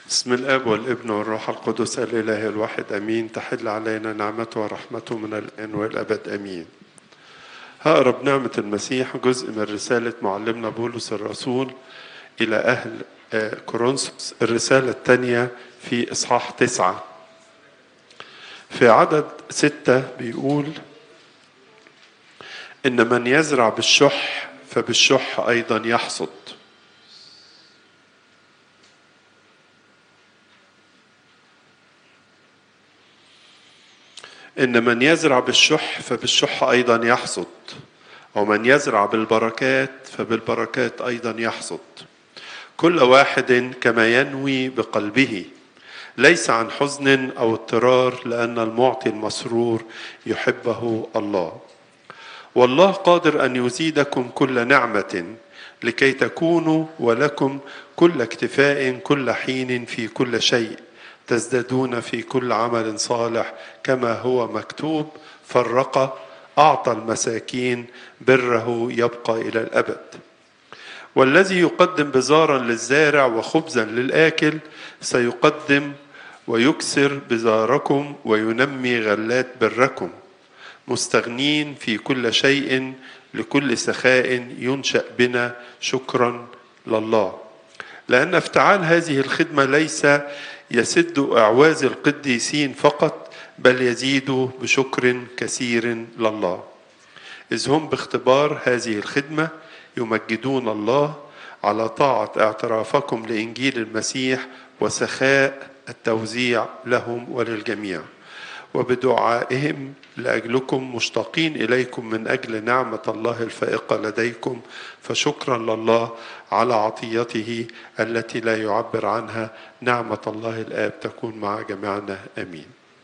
بسم الاب والابن والروح القدس الاله الواحد امين تحل علينا نعمته ورحمته من الان والابد امين هقرا بنعمه المسيح جزء من رساله معلمنا بولس الرسول الى اهل كورنثوس الرساله الثانيه في اصحاح تسعه في عدد ستة بيقول إن من يزرع بالشح فبالشح أيضا يحصد إن من يزرع بالشح فبالشح أيضا يحصد ومن يزرع بالبركات فبالبركات أيضا يحصد كل واحد كما ينوي بقلبه ليس عن حزن أو اضطرار لأن المعطي المسرور يحبه الله والله قادر أن يزيدكم كل نعمة لكي تكونوا ولكم كل اكتفاء كل حين في كل شيء تزدادون في كل عمل صالح كما هو مكتوب فرق أعطى المساكين بره يبقى إلى الأبد والذي يقدم بزارا للزارع وخبزا للآكل سيقدم ويكسر بزاركم وينمي غلات بركم مستغنين في كل شيء لكل سخاء ينشأ بنا شكرا لله لأن افتعال هذه الخدمة ليس يسد أعواز القديسين فقط بل يزيد بشكر كثير لله إذ هم باختبار هذه الخدمة يمجدون الله على طاعة اعترافكم لإنجيل المسيح وسخاء التوزيع لهم وللجميع وبدعائهم لأجلكم مشتاقين إليكم من أجل نعمة الله الفائقة لديكم فشكرا لله على عطيته التي لا يعبر عنها نعمة الله الآب تكون مع جميعنا آمين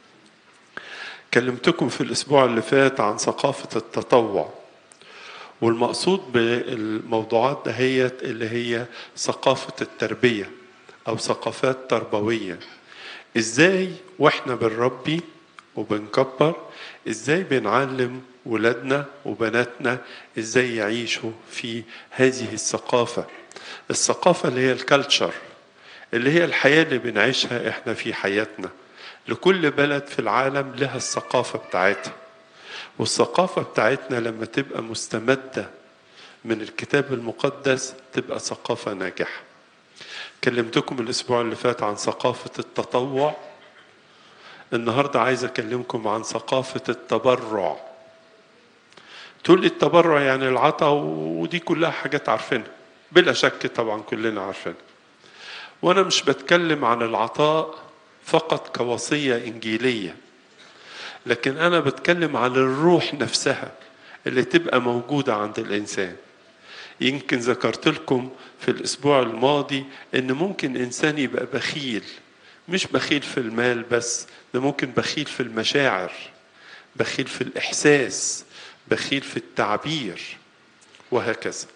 كلمتكم في الأسبوع اللي فات عن ثقافة التطوع والمقصود بالموضوعات دهيت اللي هي ثقافة التربية أو ثقافات تربوية إزاي وإحنا بنربي وبنكبر إزاي بنعلم ولادنا وبناتنا إزاي يعيشوا في هذه الثقافة الثقافة اللي هي الكالتشر اللي هي الحياة اللي بنعيشها إحنا في حياتنا لكل بلد في العالم لها الثقافة بتاعتها والثقافة بتاعتنا لما تبقى مستمدة من الكتاب المقدس تبقى ثقافة ناجحة كلمتكم الأسبوع اللي فات عن ثقافة التطوع النهاردة عايز أكلمكم عن ثقافة التبرع تقول لي التبرع يعني العطاء ودي كلها حاجات عارفينها بلا شك طبعا كلنا عارفينها وأنا مش بتكلم عن العطاء فقط كوصية إنجيلية لكن أنا بتكلم عن الروح نفسها اللي تبقى موجودة عند الإنسان يمكن ذكرت لكم في الأسبوع الماضي إن ممكن إنسان يبقى بخيل مش بخيل في المال بس ده ممكن بخيل في المشاعر بخيل في الإحساس بخيل في التعبير وهكذا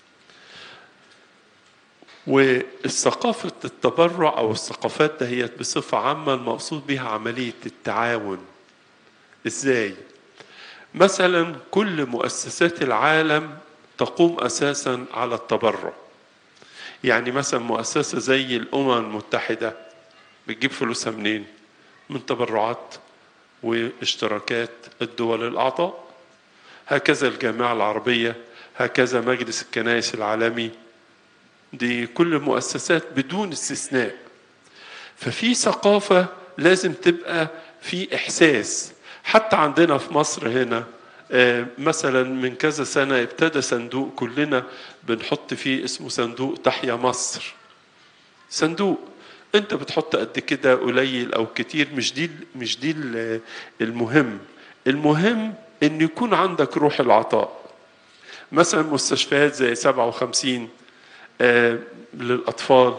والثقافة التبرع أو الثقافات دهيت بصفة عامة المقصود بها عملية التعاون إزاي؟ مثلا كل مؤسسات العالم تقوم أساسا على التبرع يعني مثلا مؤسسة زي الأمم المتحدة بتجيب فلوسها منين؟ من تبرعات واشتراكات الدول الأعضاء هكذا الجامعة العربية هكذا مجلس الكنائس العالمي دي كل مؤسسات بدون استثناء ففي ثقافة لازم تبقى في إحساس حتى عندنا في مصر هنا مثلا من كذا سنة ابتدى صندوق كلنا بنحط فيه اسمه صندوق تحيا مصر صندوق انت بتحط قد كده قليل او كتير مش دي مش دي المهم المهم ان يكون عندك روح العطاء مثلا مستشفيات زي 57 للاطفال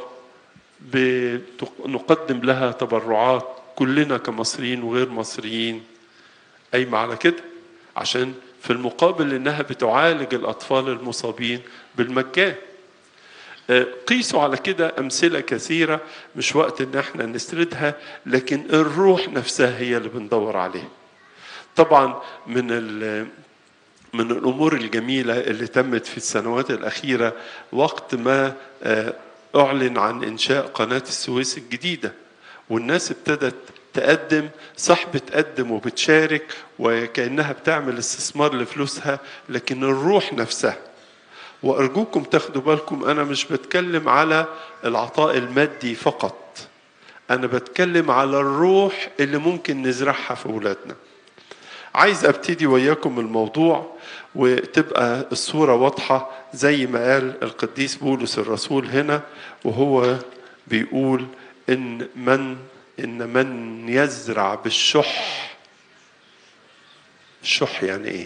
نقدم لها تبرعات كلنا كمصريين وغير مصريين قايمه على كده عشان في المقابل انها بتعالج الاطفال المصابين بالمجان قيسوا على كده امثله كثيره مش وقت ان احنا نسردها لكن الروح نفسها هي اللي بندور عليها طبعا من من الامور الجميله اللي تمت في السنوات الاخيره وقت ما أعلن عن إنشاء قناة السويس الجديدة والناس ابتدت تقدم صح بتقدم وبتشارك وكأنها بتعمل استثمار لفلوسها لكن الروح نفسها وأرجوكم تاخدوا بالكم أنا مش بتكلم على العطاء المادي فقط أنا بتكلم على الروح اللي ممكن نزرعها في أولادنا عايز أبتدي وياكم الموضوع وتبقى الصورة واضحة زي ما قال القديس بولس الرسول هنا وهو بيقول إن من إن من يزرع بالشح الشح يعني إيه؟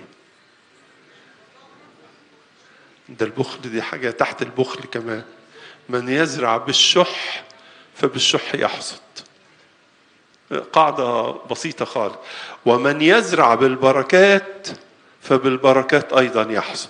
ده البخل دي حاجة تحت البخل كمان من يزرع بالشح فبالشح يحصد قاعدة بسيطة خالص ومن يزرع بالبركات فبالبركات أيضا يحصد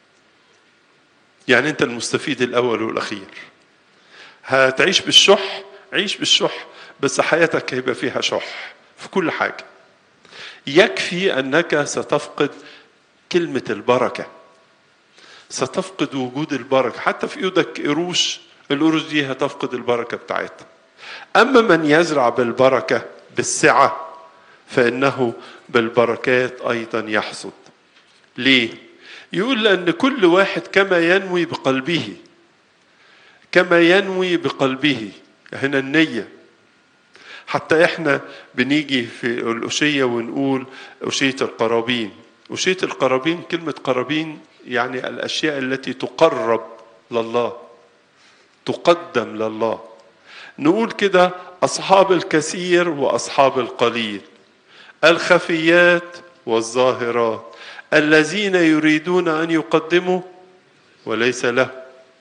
يعني أنت المستفيد الأول والأخير هتعيش بالشح عيش بالشح بس حياتك هيبقى فيها شح في كل حاجة يكفي أنك ستفقد كلمة البركة ستفقد وجود البركة حتى في ايدك قروش القروش دي هتفقد البركة بتاعتها أما من يزرع بالبركة بالسعة فإنه بالبركات أيضا يحصد ليه؟ يقول لأن كل واحد كما ينوي بقلبه كما ينوي بقلبه هنا النية حتى احنا بنيجي في الأشية ونقول أشية القرابين أشية القرابين كلمة قرابين يعني الأشياء التي تقرب لله تقدم لله نقول كده أصحاب الكثير وأصحاب القليل الخفيات والظاهرات الذين يريدون أن يقدموا وليس لهم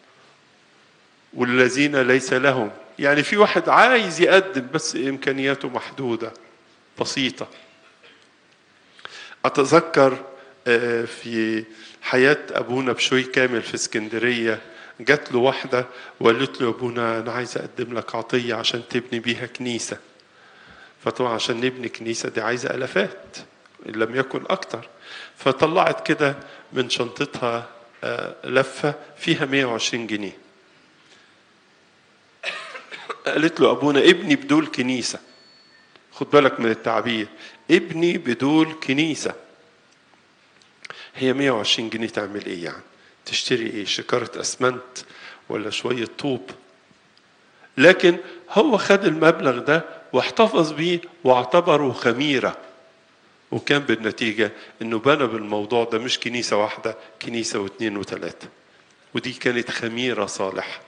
والذين ليس لهم يعني في واحد عايز يقدم بس إمكانياته محدودة بسيطة أتذكر في حياة أبونا بشوي كامل في اسكندرية جات له واحدة وقالت له يا أبونا أنا عايز أقدم لك عطية عشان تبني بيها كنيسة فطبعا عشان نبني كنيسة دي عايزة ألفات إن لم يكن أكتر فطلعت كده من شنطتها لفة فيها 120 جنيه قالت له أبونا ابني بدول كنيسة خد بالك من التعبير ابني بدول كنيسة هي 120 جنيه تعمل ايه يعني تشتري ايه شكارة اسمنت ولا شوية طوب لكن هو خد المبلغ ده واحتفظ بيه واعتبره خميرة وكان بالنتيجة انه بنى بالموضوع ده مش كنيسة واحدة كنيسة واثنين وثلاثة ودي كانت خميرة صالحة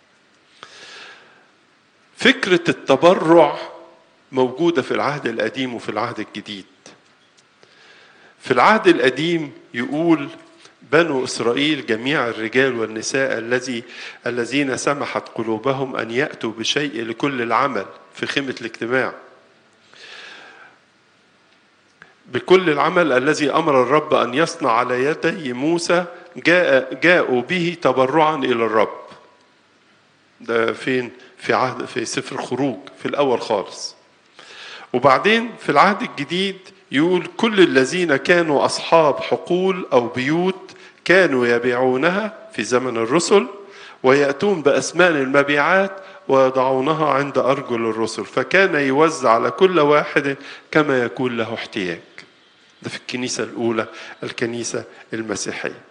فكرة التبرع موجودة في العهد القديم وفي العهد الجديد في العهد القديم يقول بنو اسرائيل جميع الرجال والنساء الذي الذين سمحت قلوبهم ان ياتوا بشيء لكل العمل في خيمه الاجتماع بكل العمل الذي امر الرب ان يصنع على يدي موسى جاء جاءوا به تبرعا الى الرب ده فين في عهد في سفر الخروج في الاول خالص وبعدين في العهد الجديد يقول كل الذين كانوا اصحاب حقول او بيوت كانوا يبيعونها في زمن الرسل وياتون باثمان المبيعات ويضعونها عند ارجل الرسل فكان يوزع على كل واحد كما يكون له احتياج ده في الكنيسه الاولى الكنيسه المسيحيه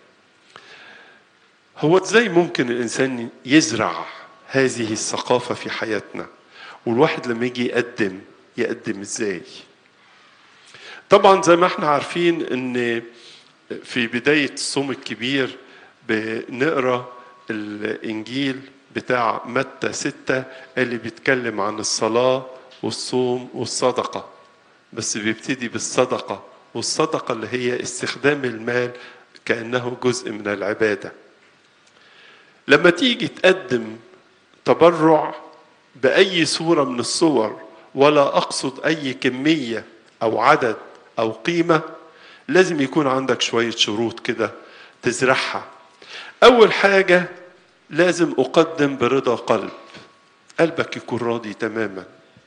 هو ازاي ممكن الانسان يزرع هذه الثقافه في حياتنا والواحد لما يجي يقدم يقدم ازاي طبعا زي ما احنا عارفين ان في بداية الصوم الكبير بنقرا الانجيل بتاع متى ستة اللي بيتكلم عن الصلاة والصوم والصدقة بس بيبتدي بالصدقة والصدقة اللي هي استخدام المال كأنه جزء من العبادة لما تيجي تقدم تبرع بأي صورة من الصور ولا أقصد أي كمية أو عدد أو قيمة لازم يكون عندك شوية شروط كده تزرعها أول حاجة لازم أقدم برضا قلب قلبك يكون راضي تماما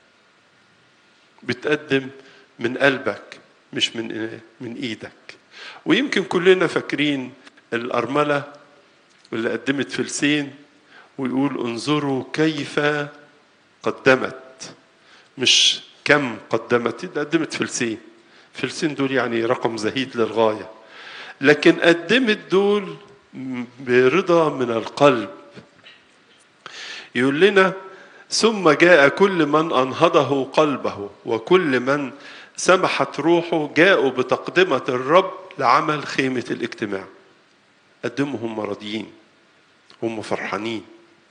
بتقدم من قلبك مش من من ايدك ويمكن كلنا فاكرين الأرملة اللي قدمت فلسين ويقول انظروا كيف قدمت مش كم قدمت ده قدمت فلسين فلسين دول يعني رقم زهيد للغاية لكن قدمت دول برضا من القلب يقول لنا ثم جاء كل من أنهضه قلبه وكل من سمحت روحه جاءوا بتقدمة الرب لعمل خيمة الاجتماع قدموا هم راضيين هم فرحانين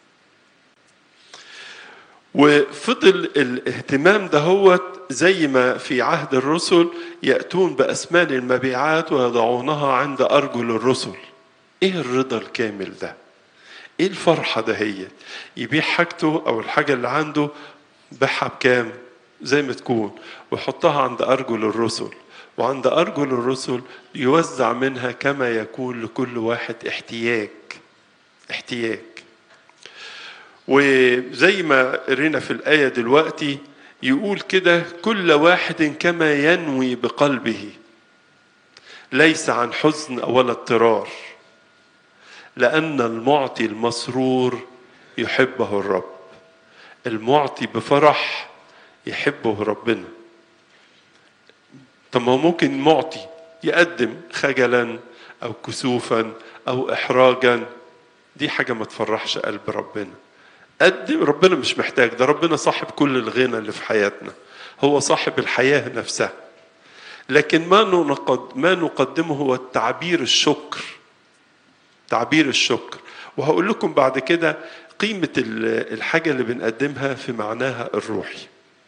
وفضل الاهتمام دهوت زي ما في عهد الرسل يأتون بأسمان المبيعات ويضعونها عند أرجل الرسل ايه الرضا الكامل ده ايه الفرحة ده هي يبيع حاجته او الحاجة اللي عنده بيعها بكام زي ما تكون ويحطها عند أرجل الرسل وعند أرجل الرسل يوزع منها كما يكون لكل واحد احتياج احتياج وزي ما قرينا في الآية دلوقتي يقول كده كل واحد كما ينوي بقلبه ليس عن حزن ولا اضطرار لأن المعطي المسرور يحبه الرب المعطي بفرح يحبه ربنا طب ما هو ممكن معطي يقدم خجلا أو كسوفا أو إحراجا دي حاجة ما تفرحش قلب ربنا قدم ربنا مش محتاج ده ربنا صاحب كل الغنى اللي في حياتنا هو صاحب الحياة نفسها لكن ما نقد ما نقدمه هو التعبير الشكر تعبير الشكر وهقول لكم بعد كده قيمة الحاجة اللي بنقدمها في معناها الروحي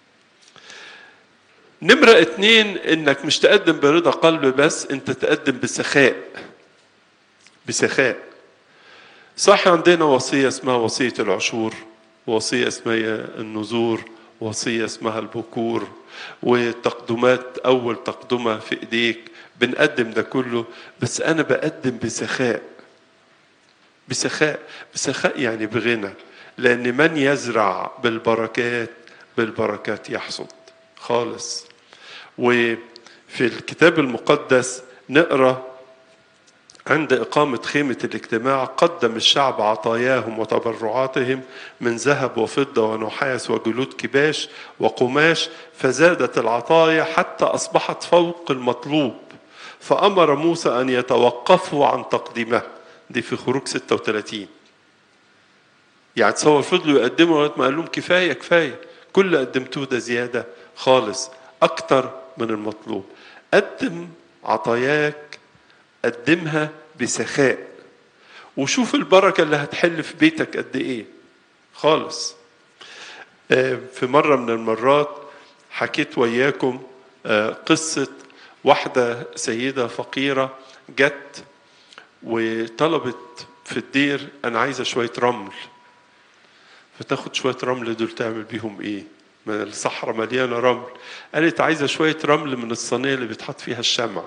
نمرة اتنين انك مش تقدم برضا قلب بس انت تقدم بسخاء بسخاء صح عندنا وصية اسمها وصية العشور وصية اسمها النذور وصية اسمها البكور وتقدمات أول تقدمة في إيديك بنقدم ده كله بس أنا بقدم بسخاء بسخاء بسخاء يعني بغنى لأن من يزرع بالبركات بالبركات يحصد خالص وفي الكتاب المقدس نقرأ عند إقامة خيمة الاجتماع قدم الشعب عطاياهم وتبرعاتهم من ذهب وفضة ونحاس وجلود كباش وقماش فزادت العطايا حتى أصبحت فوق المطلوب فأمر موسى أن يتوقفوا عن تقديمها دي في خروج 36 يعني تصور فضلوا يقدموا لغايه ما قال لهم كفايه كفايه كل اللي قدمتوه ده زياده خالص اكتر من المطلوب قدم عطاياك قدمها بسخاء وشوف البركه اللي هتحل في بيتك قد ايه خالص في مره من المرات حكيت وياكم قصه واحده سيده فقيره جت وطلبت في الدير انا عايزه شويه رمل فتاخد شويه رمل دول تعمل بيهم ايه ما الصحراء مليانه رمل قالت عايزه شويه رمل من الصينيه اللي بيتحط فيها الشمع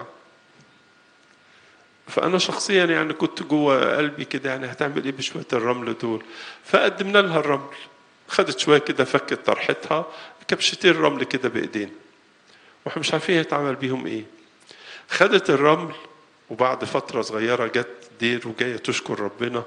فانا شخصيا يعني كنت جوه قلبي كده يعني هتعمل ايه بشويه الرمل دول فقدمنا لها الرمل خدت شويه كده فكت طرحتها كبشتين رمل كده بايدينا واحنا مش عارفين هيتعمل بيهم ايه خدت الرمل وبعد فترة صغيرة جت دير وجاية تشكر ربنا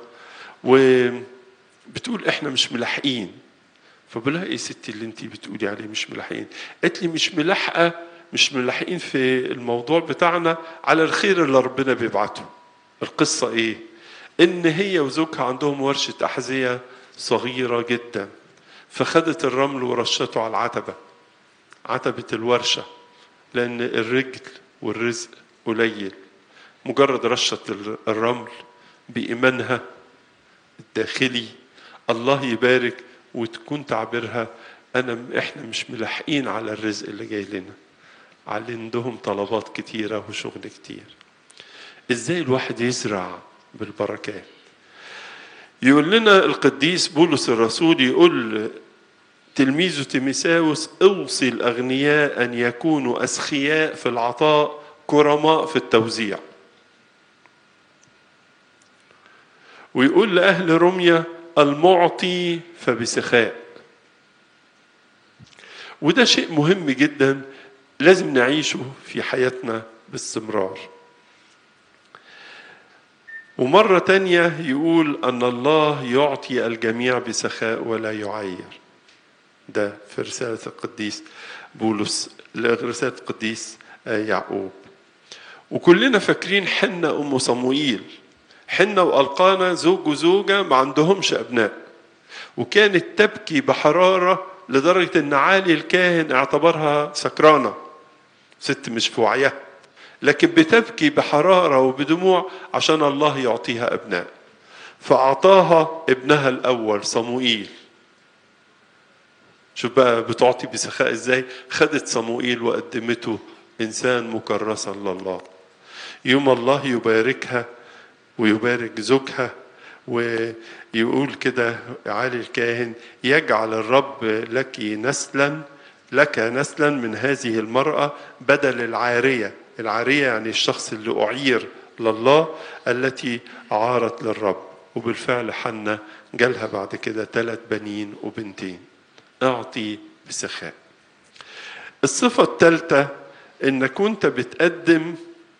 وبتقول احنا مش ملاحقين فبقول لها ايه ستي اللي انت بتقولي عليه مش ملاحقين قالت لي مش ملاحقة مش ملاحقين في الموضوع بتاعنا على الخير اللي ربنا بيبعته القصة ايه ان هي وزوجها عندهم ورشة احذية صغيرة جدا فخدت الرمل ورشته على العتبة عتبة الورشة لأن الرجل والرزق قليل مجرد رشة الرمل بإيمانها الداخلي الله يبارك وتكون تعبيرها أنا إحنا مش ملاحقين على الرزق اللي جاي لنا على عندهم طلبات كتيرة وشغل كتير إزاي الواحد يزرع بالبركات يقول لنا القديس بولس الرسول يقول تلميذه تيميساوس اوصي الأغنياء أن يكونوا أسخياء في العطاء كرماء في التوزيع ويقول لأهل رمية المعطي فبسخاء وده شيء مهم جدا لازم نعيشه في حياتنا باستمرار ومرة تانية يقول أن الله يعطي الجميع بسخاء ولا يعير ده في رسالة القديس بولس رسالة القديس يعقوب وكلنا فاكرين حنة أم صموئيل حنة وألقانا زوج وزوجة ما عندهمش أبناء وكانت تبكي بحرارة لدرجة أن عالي الكاهن اعتبرها سكرانة ست مش في وعيها لكن بتبكي بحرارة وبدموع عشان الله يعطيها أبناء فأعطاها ابنها الأول صموئيل شوف بقى بتعطي بسخاء ازاي خدت صموئيل وقدمته انسان مكرسا لله يوم الله يباركها ويبارك زوجها ويقول كده عالي الكاهن يجعل الرب لك نسلا لك نسلا من هذه المرأة بدل العارية العارية يعني الشخص اللي أعير لله التي عارت للرب وبالفعل حنة جالها بعد كده ثلاث بنين وبنتين اعطي بسخاء الصفة الثالثة انك وانت بتقدم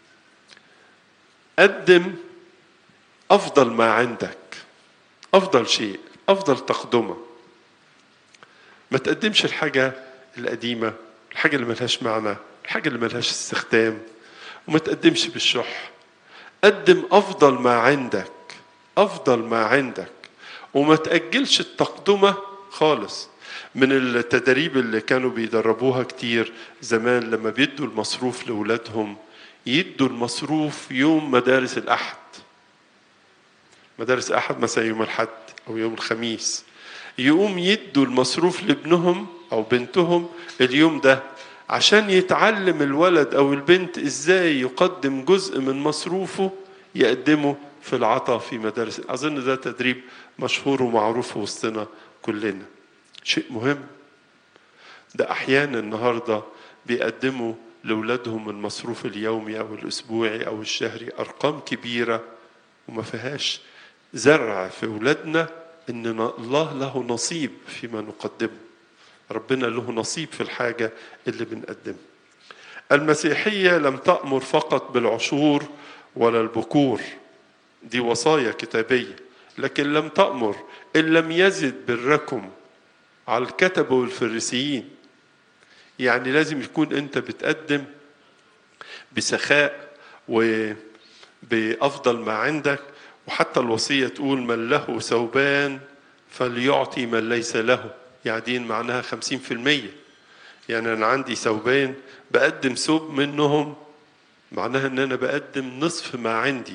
قدم افضل ما عندك افضل شيء افضل تقدمه ما تقدمش الحاجة القديمة الحاجة اللي ملهاش معنى الحاجة اللي ملهاش استخدام وما تقدمش بالشح قدم افضل ما عندك افضل ما عندك وما تأجلش التقدمة خالص من التدريب اللي كانوا بيدربوها كتير زمان لما بيدوا المصروف لأولادهم يدوا المصروف يوم مدارس الأحد مدارس أحد مثلا يوم الحد أو يوم الخميس يقوم يدوا المصروف لابنهم أو بنتهم اليوم ده عشان يتعلم الولد أو البنت إزاي يقدم جزء من مصروفه يقدمه في العطاء في مدارس أظن ده تدريب مشهور ومعروف وسطنا كلنا شيء مهم ده أحيانا النهاردة بيقدموا لأولادهم المصروف اليومي أو الأسبوعي أو الشهري أرقام كبيرة وما فيهاش زرع في أولادنا إن الله له نصيب فيما نقدمه ربنا له نصيب في الحاجة اللي بنقدمها المسيحية لم تأمر فقط بالعشور ولا البكور دي وصايا كتابية لكن لم تأمر إن لم يزد بركم على الكتبة والفريسيين يعني لازم يكون أنت بتقدم بسخاء وبأفضل ما عندك وحتى الوصية تقول من له ثوبان فليعطي من ليس له يعني معناها خمسين في المية يعني أنا عندي ثوبان بقدم ثوب منهم معناها أن أنا بقدم نصف ما عندي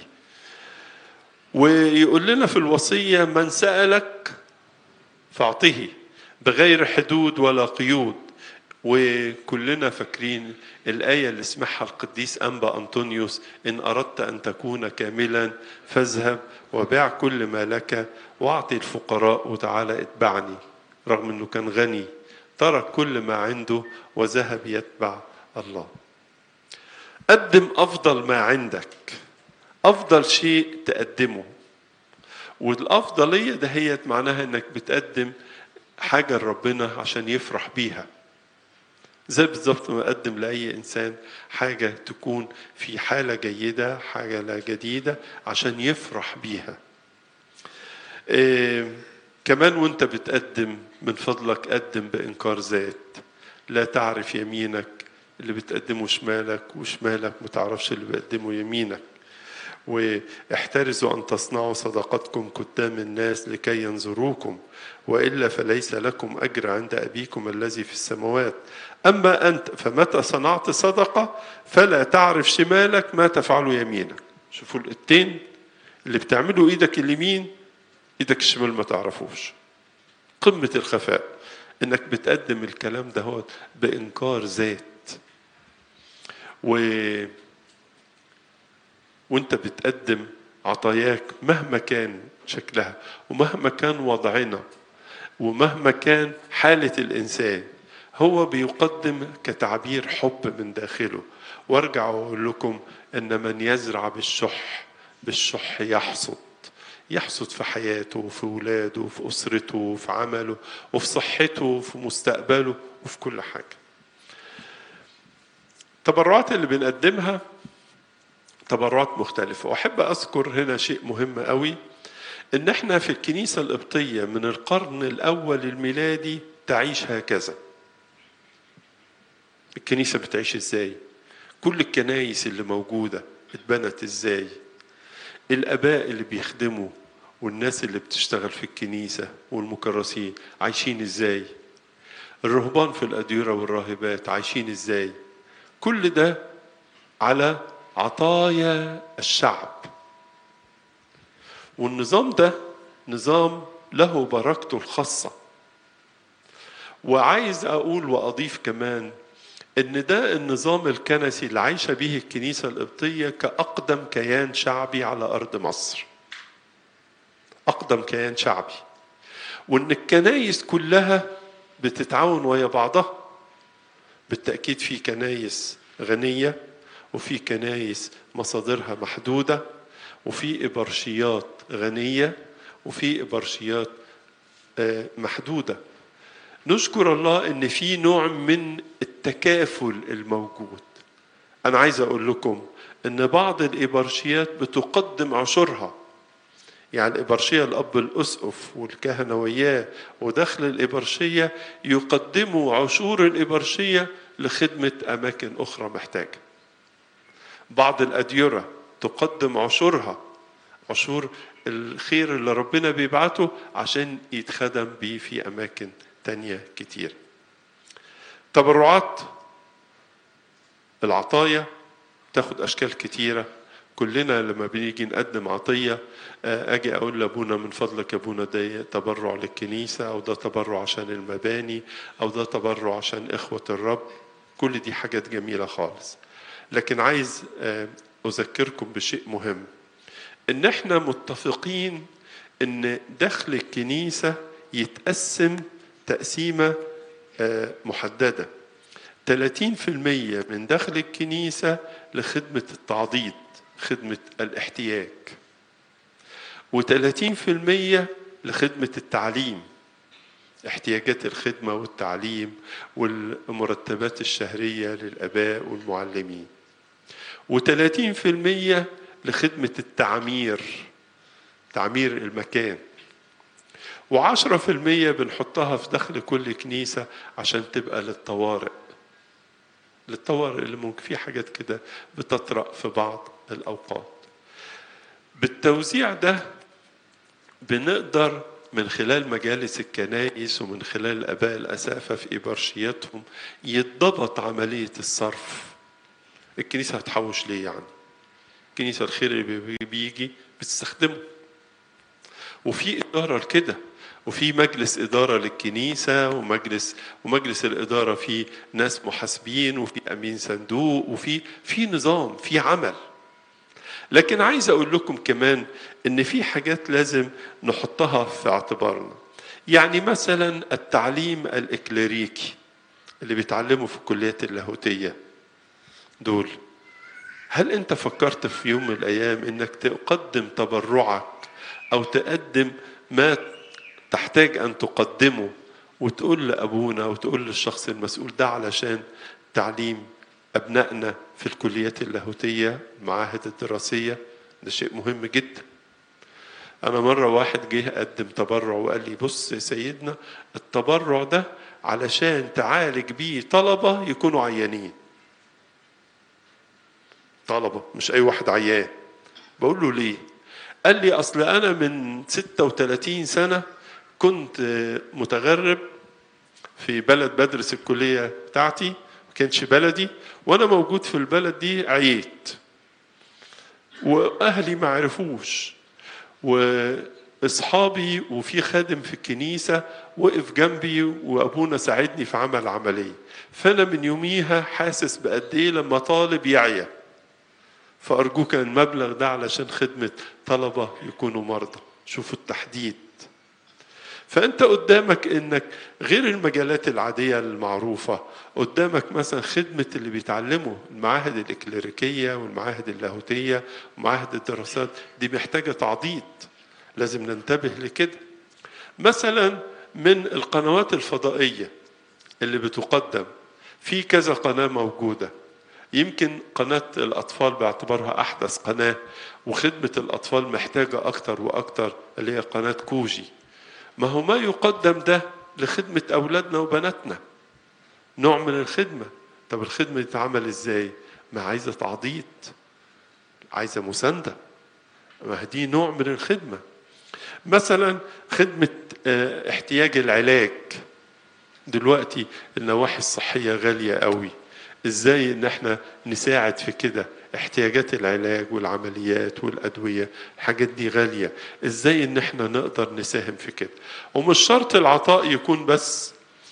ويقول لنا في الوصية من سألك فأعطيه بغير حدود ولا قيود وكلنا فاكرين الآية اللي اسمها القديس أنبا أنطونيوس إن أردت أن تكون كاملا فاذهب وبيع كل ما لك واعطي الفقراء وتعالى اتبعني رغم أنه كان غني ترك كل ما عنده وذهب يتبع الله قدم أفضل ما عندك أفضل شيء تقدمه والأفضلية دهيت معناها إنك بتقدم حاجة لربنا عشان يفرح بيها زي بالظبط ما أقدم لأي إنسان حاجة تكون في حالة جيدة حاجة لا جديدة عشان يفرح بيها إيه كمان وانت بتقدم من فضلك قدم بإنكار ذات لا تعرف يمينك اللي بتقدمه شمالك وشمالك متعرفش اللي بيقدمه يمينك واحترزوا أن تصنعوا صدقاتكم قدام الناس لكي ينظروكم وإلا فليس لكم أجر عند أبيكم الذي في السماوات أما أنت فمتى صنعت صدقة فلا تعرف شمالك ما تفعل يمينك شوفوا الاتين اللي بتعمله إيدك اليمين إيدك الشمال ما تعرفوش قمة الخفاء إنك بتقدم الكلام ده هو بإنكار ذات و وانت بتقدم عطاياك مهما كان شكلها ومهما كان وضعنا ومهما كان حالة الإنسان هو بيقدم كتعبير حب من داخله وارجع واقول لكم ان من يزرع بالشح بالشح يحصد يحصد في حياته وفي ولاده وفي اسرته وفي عمله وفي صحته وفي مستقبله وفي كل حاجه التبرعات اللي بنقدمها تبرعات مختلفة وأحب أذكر هنا شيء مهم قوي إن إحنا في الكنيسة القبطية من القرن الأول الميلادي تعيش هكذا الكنيسة بتعيش إزاي كل الكنايس اللي موجودة اتبنت إزاي الآباء اللي بيخدموا والناس اللي بتشتغل في الكنيسة والمكرسين عايشين إزاي الرهبان في الأديرة والراهبات عايشين إزاي كل ده على عطايا الشعب والنظام ده نظام له بركته الخاصة وعايز أقول وأضيف كمان إن ده النظام الكنسي اللي عايشة به الكنيسة القبطية كأقدم كيان شعبي على أرض مصر أقدم كيان شعبي وإن الكنايس كلها بتتعاون ويا بعضها بالتأكيد في كنايس غنية وفي كنايس مصادرها محدودة وفي إبرشيات غنية وفي إبرشيات محدودة نشكر الله ان في نوع من التكافل الموجود انا عايز اقول لكم ان بعض الابرشيات بتقدم عشرها يعني الإبرشية الأب الأسقف والكهنة وياه وداخل الإبرشية يقدموا عشور الإبرشية لخدمة أماكن أخرى محتاجة بعض الأديرة تقدم عشورها عشور الخير اللي ربنا بيبعته عشان يتخدم بيه في أماكن تانية كتير تبرعات العطايا تاخد أشكال كتيرة كلنا لما بنيجي نقدم عطية أجي أقول لأبونا من فضلك يا أبونا ده تبرع للكنيسة أو ده تبرع عشان المباني أو ده تبرع عشان إخوة الرب كل دي حاجات جميلة خالص لكن عايز أذكركم بشيء مهم إن إحنا متفقين إن دخل الكنيسة يتقسم تقسيمة محددة 30% من دخل الكنيسة لخدمة التعضيد خدمة الاحتياج و30% لخدمة التعليم احتياجات الخدمة والتعليم والمرتبات الشهرية للآباء والمعلمين و30% لخدمة التعمير تعمير المكان وعشرة في المية بنحطها في دخل كل كنيسة عشان تبقى للطوارئ للطوارئ اللي ممكن في حاجات كده بتطرأ في بعض الأوقات بالتوزيع ده بنقدر من خلال مجالس الكنائس ومن خلال الآباء الأسافة في إبرشياتهم يتضبط عملية الصرف الكنيسة هتحوش ليه يعني الكنيسة الخير اللي بيجي بتستخدمه وفي إدارة لكده وفي مجلس إدارة للكنيسة ومجلس ومجلس الإدارة فيه ناس محاسبين وفي أمين صندوق وفي في نظام في عمل لكن عايز أقول لكم كمان إن في حاجات لازم نحطها في اعتبارنا يعني مثلا التعليم الإكليريكي اللي بيتعلموا في الكليات اللاهوتية دول هل أنت فكرت في يوم من الأيام إنك تقدم تبرعك أو تقدم ما تحتاج أن تقدمه وتقول لأبونا وتقول للشخص المسؤول ده علشان تعليم أبنائنا في الكليات اللاهوتية المعاهد الدراسية ده شيء مهم جدا أنا مرة واحد جه قدم تبرع وقال لي بص يا سيدنا التبرع ده علشان تعالج بيه طلبة يكونوا عيانين طلبة مش أي واحد عيان بقول له ليه قال لي أصل أنا من 36 سنة كنت متغرب في بلد بدرس الكلية بتاعتي ما كانش بلدي وأنا موجود في البلد دي عييت وأهلي ما عرفوش وأصحابي وفي خادم في الكنيسة وقف جنبي وأبونا ساعدني في عمل عملية فأنا من يوميها حاسس بقد إيه لما طالب يعيا فأرجوك المبلغ ده علشان خدمة طلبة يكونوا مرضى شوفوا التحديد فأنت قدامك إنك غير المجالات العادية المعروفة قدامك مثلا خدمة اللي بيتعلموا المعاهد الإكليريكية والمعاهد اللاهوتية ومعاهد الدراسات دي محتاجة تعضيد لازم ننتبه لكده مثلا من القنوات الفضائية اللي بتقدم في كذا قناة موجودة يمكن قناة الأطفال باعتبارها أحدث قناة وخدمة الأطفال محتاجة أكتر وأكتر اللي هي قناة كوجي ما هو ما يقدم ده لخدمة أولادنا وبناتنا نوع من الخدمة طب الخدمة تتعمل إزاي ما عايزة تعضيد عايزة مساندة ما دي نوع من الخدمة مثلا خدمة احتياج العلاج دلوقتي النواحي الصحية غالية قوي ازاي ان احنا نساعد في كده احتياجات العلاج والعمليات والادويه الحاجات دي غاليه ازاي ان احنا نقدر نساهم في كده ومش شرط العطاء يكون بس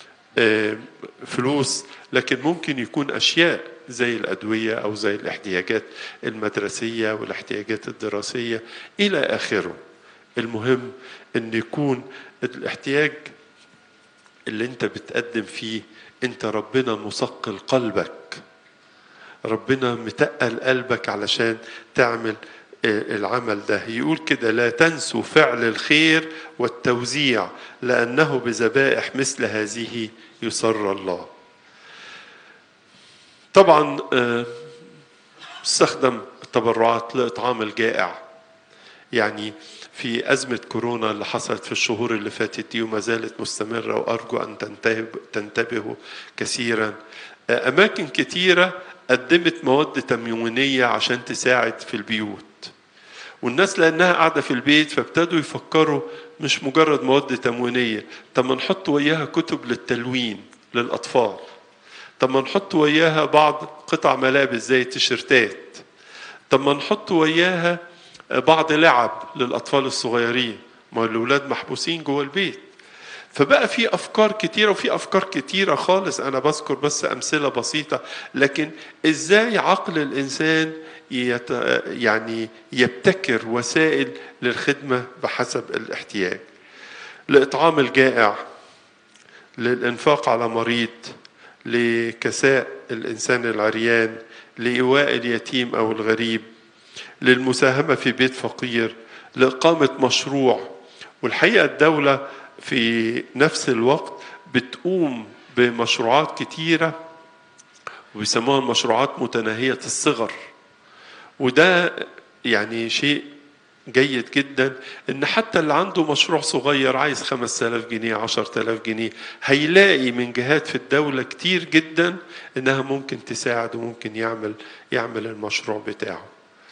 فلوس لكن ممكن يكون اشياء زي الادويه او زي الاحتياجات المدرسيه والاحتياجات الدراسيه الى اخره المهم ان يكون الاحتياج اللي انت بتقدم فيه انت ربنا مثقل قلبك ربنا متقل قلبك علشان تعمل العمل ده يقول كده لا تنسوا فعل الخير والتوزيع لأنه بذبائح مثل هذه يسر الله طبعا استخدم التبرعات لإطعام الجائع يعني في أزمة كورونا اللي حصلت في الشهور اللي فاتت دي وما زالت مستمرة وأرجو أن تنتبهوا كثيرا أماكن كثيرة قدمت مواد تموينية عشان تساعد في البيوت والناس لأنها قاعدة في البيت فابتدوا يفكروا مش مجرد مواد تموينية طب ما نحط وياها كتب للتلوين للأطفال طب ما نحط وياها بعض قطع ملابس زي التيشيرتات طب ما نحط وياها بعض لعب للأطفال الصغيرين ما الأولاد محبوسين جوه البيت فبقى في افكار كتيره وفي افكار كتيره خالص انا بذكر بس امثله بسيطه لكن ازاي عقل الانسان يت يعني يبتكر وسائل للخدمه بحسب الاحتياج لاطعام الجائع للانفاق على مريض لكساء الانسان العريان لايواء اليتيم او الغريب للمساهمه في بيت فقير لاقامه مشروع والحقيقه الدوله في نفس الوقت بتقوم بمشروعات كتيرة وبيسموها المشروعات متناهية الصغر وده يعني شيء جيد جدا ان حتى اللي عنده مشروع صغير عايز 5000 جنيه 10000 جنيه هيلاقي من جهات في الدولة كتير جدا انها ممكن تساعد وممكن يعمل يعمل المشروع بتاعه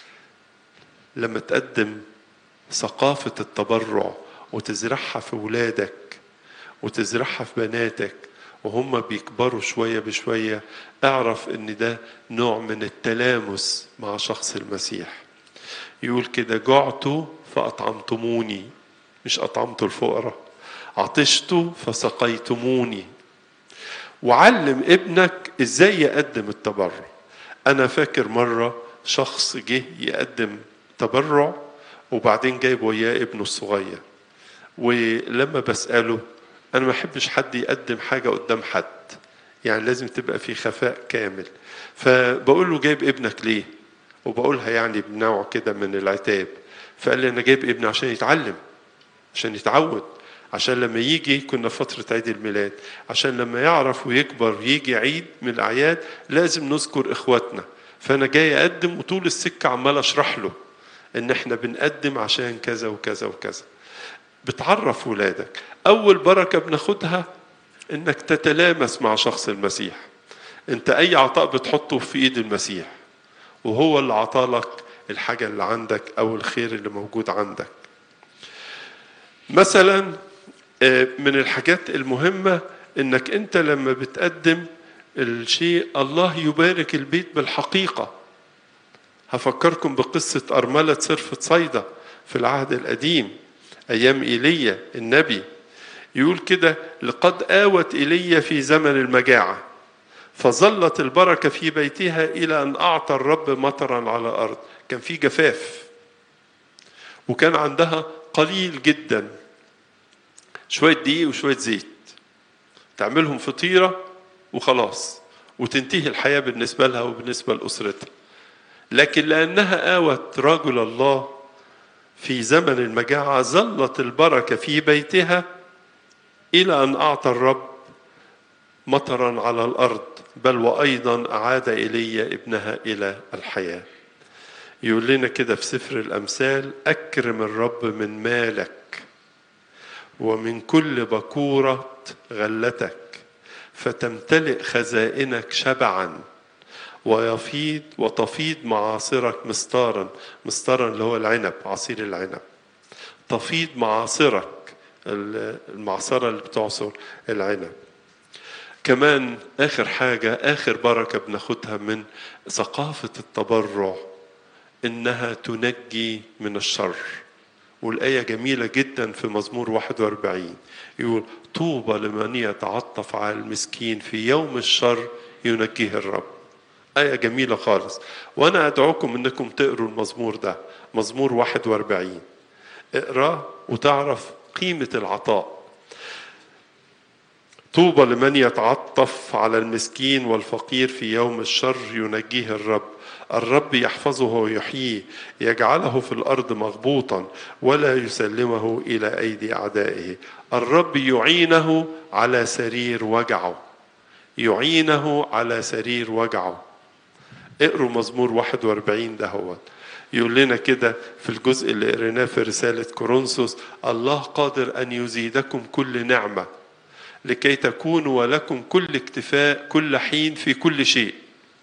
لما تقدم ثقافة التبرع وتزرعها في ولادك وتزرعها في بناتك وهم بيكبروا شوية بشوية اعرف ان ده نوع من التلامس مع شخص المسيح يقول كده جعت فأطعمتموني مش أطعمت الفقراء عطشت فسقيتموني وعلم ابنك ازاي يقدم التبرع انا فاكر مرة شخص جه يقدم تبرع وبعدين جايب وياه ابنه الصغير ولما بسأله أنا ما أحبش حد يقدم حاجة قدام حد يعني لازم تبقى في خفاء كامل فبقول له جايب ابنك ليه وبقولها يعني بنوع كده من العتاب فقال لي أنا جايب ابني عشان يتعلم عشان يتعود عشان لما يجي كنا فترة عيد الميلاد عشان لما يعرف ويكبر يجي عيد من الأعياد لازم نذكر إخواتنا فأنا جاي أقدم وطول السكة عمال أشرح له إن إحنا بنقدم عشان كذا وكذا وكذا بتعرف ولادك أول بركة بناخدها إنك تتلامس مع شخص المسيح أنت أي عطاء بتحطه في إيد المسيح وهو اللي عطالك الحاجة اللي عندك أو الخير اللي موجود عندك مثلا من الحاجات المهمة إنك أنت لما بتقدم الشيء الله يبارك البيت بالحقيقة هفكركم بقصة أرملة صرفة صيدا في العهد القديم أيام إيليا النبي يقول كده لقد آوت إيليا في زمن المجاعة فظلت البركة في بيتها إلى أن أعطى الرب مطرا على الأرض كان في جفاف وكان عندها قليل جدا شوية دقيق وشوية زيت تعملهم فطيرة وخلاص وتنتهي الحياة بالنسبة لها وبالنسبة لأسرتها لكن لأنها آوت رجل الله في زمن المجاعة ظلت البركة في بيتها إلى أن أعطى الرب مطرا على الارض بل وايضا اعاد ايليا ابنها الى الحياه يقول لنا كده في سفر الامثال اكرم الرب من مالك ومن كل بكوره غلتك فتمتلئ خزائنك شبعا ويفيض وتفيض معاصرك مستارا مستارا اللي هو العنب عصير العنب تفيض معاصرك المعصرة اللي بتعصر العنب كمان آخر حاجة آخر بركة بناخدها من ثقافة التبرع إنها تنجي من الشر والآية جميلة جدا في مزمور 41 يقول طوبى لمن يتعطف على المسكين في يوم الشر ينجيه الرب آية جميلة خالص وأنا أدعوكم أنكم تقروا المزمور ده مزمور 41 اقراه وتعرف قيمة العطاء طوبى لمن يتعطف على المسكين والفقير في يوم الشر ينجيه الرب الرب يحفظه ويحييه يجعله في الارض مغبوطا ولا يسلمه الى ايدي اعدائه الرب يعينه على سرير وجعه يعينه على سرير وجعه اقروا مزمور 41 ده هو يقول لنا كده في الجزء اللي قريناه في رسالة كورنثوس الله قادر أن يزيدكم كل نعمة لكي تكونوا ولكم كل اكتفاء كل حين في كل شيء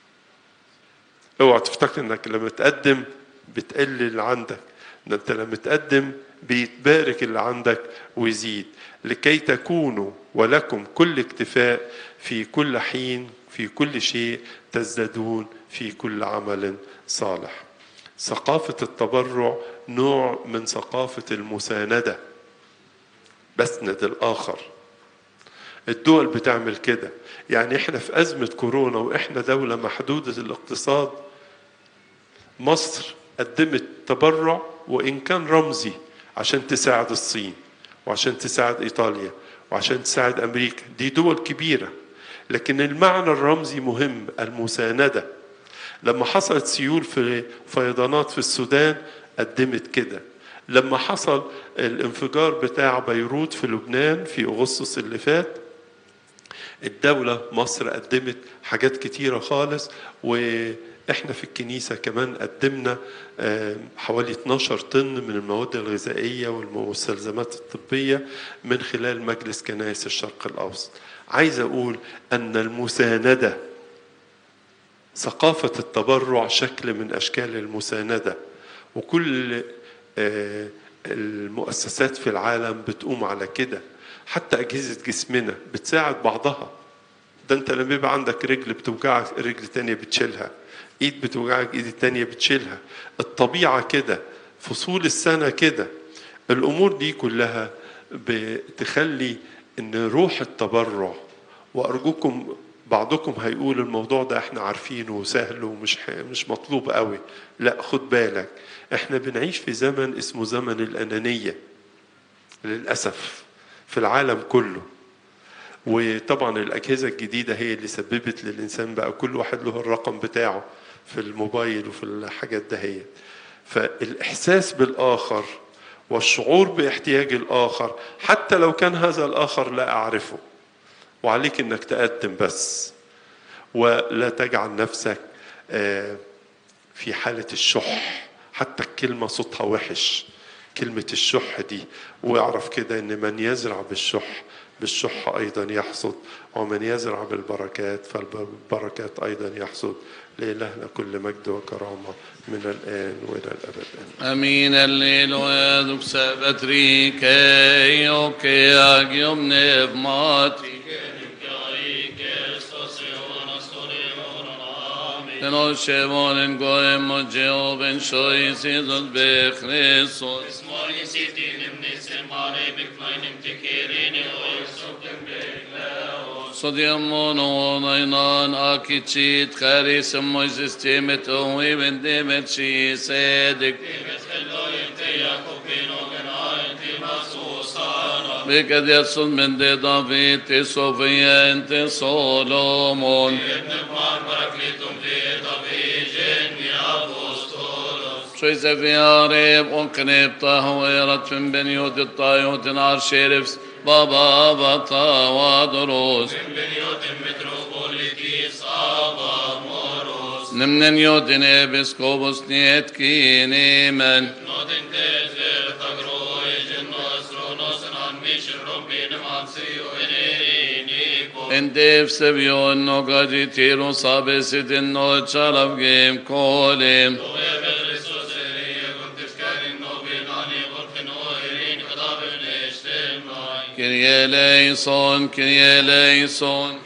اوعى تفتكر انك لما تقدم بتقل اللي عندك ده انت لما تقدم بيتبارك اللي عندك ويزيد لكي تكونوا ولكم كل اكتفاء في كل حين في كل شيء تزدادون في كل عمل صالح ثقافة التبرع نوع من ثقافة المساندة بسند الآخر الدول بتعمل كده يعني احنا في أزمة كورونا وإحنا دولة محدودة الاقتصاد مصر قدمت تبرع وإن كان رمزي عشان تساعد الصين وعشان تساعد إيطاليا وعشان تساعد أمريكا دي دول كبيرة لكن المعنى الرمزي مهم المساندة لما حصلت سيول في فيضانات في السودان قدمت كده لما حصل الانفجار بتاع بيروت في لبنان في أغسطس اللي فات الدولة مصر قدمت حاجات كتيرة خالص وإحنا في الكنيسة كمان قدمنا حوالي 12 طن من المواد الغذائية والمستلزمات الطبية من خلال مجلس كنائس الشرق الأوسط عايز أقول أن المساندة ثقافة التبرع شكل من أشكال المساندة وكل المؤسسات في العالم بتقوم على كده حتى أجهزة جسمنا بتساعد بعضها ده أنت لما يبقى عندك رجل بتوجعك رجل تانية بتشيلها إيد بتوجعك إيد تانية بتشيلها الطبيعة كده فصول السنة كده الأمور دي كلها بتخلي إن روح التبرع وأرجوكم بعضكم هيقول الموضوع ده احنا عارفينه وسهل ومش مش مطلوب قوي لا خد بالك احنا بنعيش في زمن اسمه زمن الانانيه للاسف في العالم كله وطبعا الاجهزه الجديده هي اللي سببت للانسان بقى كل واحد له الرقم بتاعه في الموبايل وفي الحاجات دهيت فالاحساس بالاخر والشعور باحتياج الاخر حتى لو كان هذا الاخر لا اعرفه وعليك انك تقدم بس ولا تجعل نفسك في حالة الشح حتى الكلمة صوتها وحش كلمة الشح دي واعرف كده ان من يزرع بالشح بالشح ايضا يحصد ومن يزرع بالبركات فالبركات ايضا يحصد لإلهنا كل مجد وكرامة من الآن وإلى الأبد Amin alleluia duk sabatrike och agium pneumatike Den osse varen goem och Jehoven shois idol be Christus. Morgen sieht ihn im Nissen, Mare, mit kleinem Tekerine, euch so dem Så diamon och nainan akicit charis Moses temet och even demet shi sedik. Vilket Jesús men de David till Sofia inte Solomon. شويس في عريب وكنيب طاهويرت من بنيوت الطايوت نار شيرفس بابا بطا ودروس بنيوت متروبوليتي صابا موروس نمن يودن ابسكوبوس نيت كيني من نودن تزل تقروي جنوس رونوس نان ميش ربي نمانسي وينينيكو انديف سبيون نوغادي تيرو صابسد النو تشالف جيم كوليم وبالرسوس هي كنت سكاري نوبي ناني غرفن ويرين خطاب نشتم ناي كريا ليسون كريا ليسون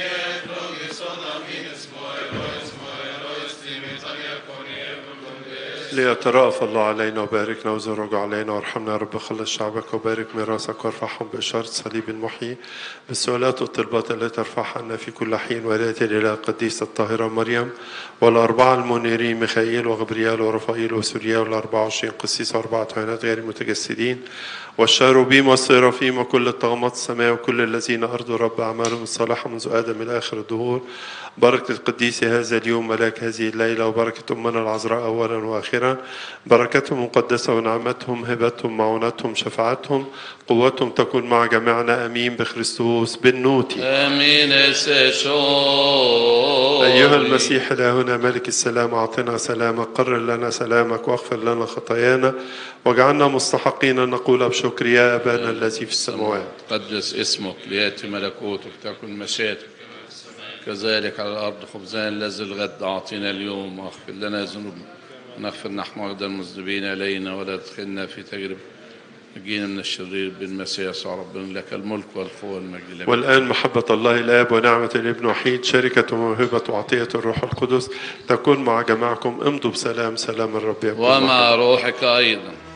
ليترأف الله علينا وباركنا وزرج علينا وارحمنا يا رب خلص شعبك وبارك ميراثك وارفعهم بإشارة صليب المحيي بالسؤالات والطلبات التي ترفعها لنا في كل حين ولاية الإله القديسة الطاهرة مريم والأربعة المنيرين ميخائيل وغبريال ورفائيل وسوريا والأربعة وعشرين قسيس وأربعة عينات غير المتجسدين والشاروبيم والصرافيم وكل الطغمات السماء وكل الذين أرضوا رب أعمالهم الصالحة منذ آدم إلى آخر الدهور بركة القديس هذا اليوم ملاك هذه الليلة وبركة أمنا العذراء أولا وآخرا بركتهم مقدسة ونعمتهم هبتهم معونتهم شفاعتهم قوتهم تكون مع جميعنا أمين بخريستوس بالنوتي امين سشو أيها المسيح إلهنا ملك السلام أعطنا سلامك قرر لنا سلامك واغفر لنا خطايانا واجعلنا مستحقين أن نقول بشكر يا أبانا الذي في السماوات قدس اسمك ليأتي ملكوتك تكن مشيئتك كذلك على الأرض خبزنا الذي الغد أعطينا اليوم واغفر لنا ذنوبنا ونغفر نحن أيضا المذنبين إلينا ولا تدخلنا في تجربة نجينا من الشرير بالمسيح يسوع ربنا لك الملك والقوة والمجد لك والآن محبة الله الآب ونعمة الابن وحيد شركة وموهبة وعطية الروح القدس تكون مع جماعكم امضوا بسلام سلام الرب يكون معكم. ومع روحك أيضا